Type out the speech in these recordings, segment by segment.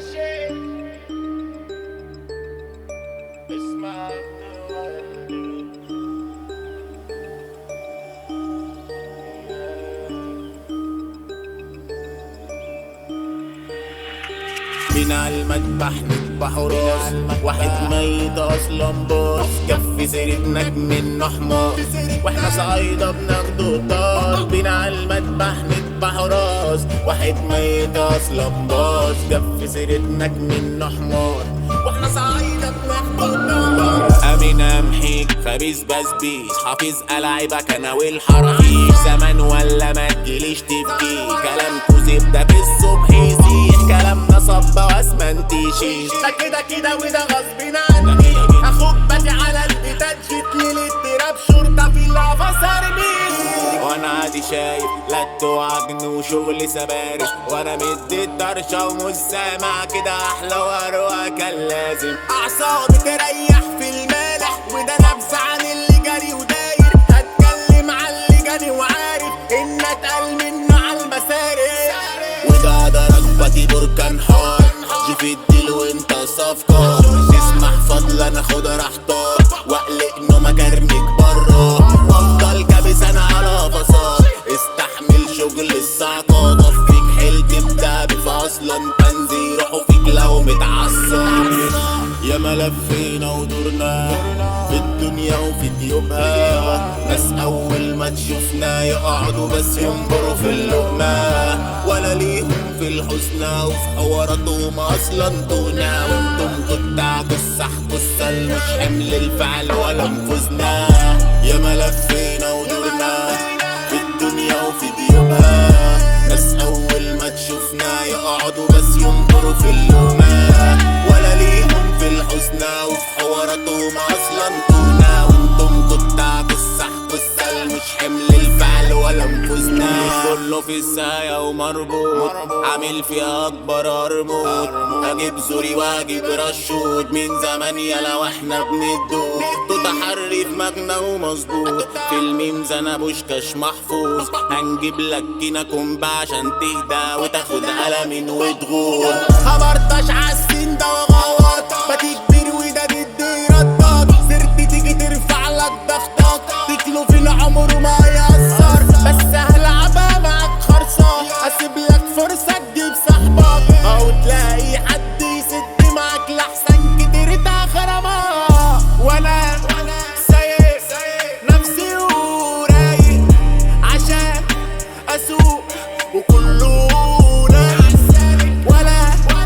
شيء اسمع من على المذبح نذبح راس واحد ميت اصلا باص كف سيرتنا منه حمار واحنا صعيدة بناخده طار بينا على المذبح نذبح راس واحد ميت اصلا باص كف سيرتنا منه حمار واحنا صعيدة بناخده طار امين امحيك خبيث بسبيس حافظ الاعيبك انا والحرافيش زمان ولا ما تجيليش تبكي كلامكو زبده في الصبح يسيح كلامنا صبة واسمنتيشيش ده كده كده وده غصب عني اخوك بادي على البتاج جيت للتراب شرطة في اللعبة سرميش وانا عادي شايف لت وعجن وشغل سبارش وانا مدي الطرشة ومش سامع كده احلى واروق كان لازم اعصابي تريح في المالح وده نبذ عن اللي جري وداير هتكلم عن اللي جري وعارف ان اتقل منه على المسارح وده ده ركبتي بركان حار جي في الديل وانت صفقة تسمح فضلا اخد راحتك واقلق نومك ارميك برا وافضل كابس انا على فصاد استحمل شغل الصعقة ضفيك حيلتي بدابي فاصلا بنزي روحوا فيك لو متعصب يا ما لفينا ودورنا في الدنيا وفي جيوبها ناس اول ما تشوفنا يقعدوا بس ينبروا في اللقمة ولا ليهم في الحسنى وفي حواراتهم اصلا دونا وانتم قطع قصة قصة مش حمل الفعل ولا نفوذنا يا ما لفينا ودورنا في الدنيا وفي جيوبها ناس اول ما تشوفنا يقعدوا بس ينبروا في اللقمة ولا ليهم في الحسنى وفي حواراتهم اصلا دونا وانتم قطع قصة قصة مش حمل الفعل ولا نفوذنا كله في الساية ومربوط عامل فيها اكبر قرموط اجيب زوري واجيب رشود من زمان يلا واحنا بندوب تتحري في مجنى ومظبوط في الميمزانة بوشكاش محفوظ هنجيب لك كينا كومبا عشان تهدى وتاخد قلم وتغور خبرتش عالسين ده وغوط باتي كبير وده ضد ردك سرت تيجي ترفع لك ضغطك تكلو في العمر ما يأثر بس هلعبها معاك خرصة اسيب لك فرصة تجيب صاحبك او تلاقي حد يسد معاك لحسن كتير تاخرما وانا سايق نفسي ورايق عشان اسوق وكله ناس ولا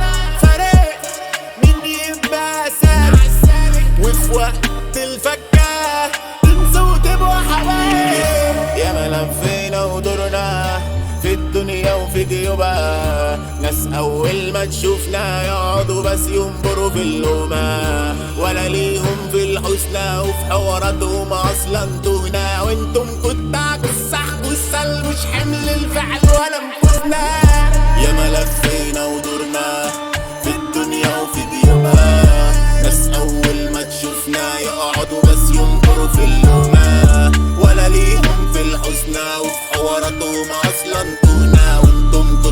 فرق مين يبقى سالك وفي وقت الفكة تنسوا وتبقوا حبايب يا ما لفينا ودورنا في الدنيا وفي جيوبها ناس اول ما تشوفنا يقعدوا بس ينبروا في اللومة ولا ليهم في الحسنى وفي حواراتهم اصلا تهنا وانتم قطع قصح قصة مش حمل الفعل ولا نفوذنا يا ما لفينا ودورنا في الدنيا وفي جيوبها ناس اول ما تشوفنا يقعدوا بس ينبروا في اللومة ولا ليهم في الحسنى وفي حواراتهم اصلا تهنا وانتم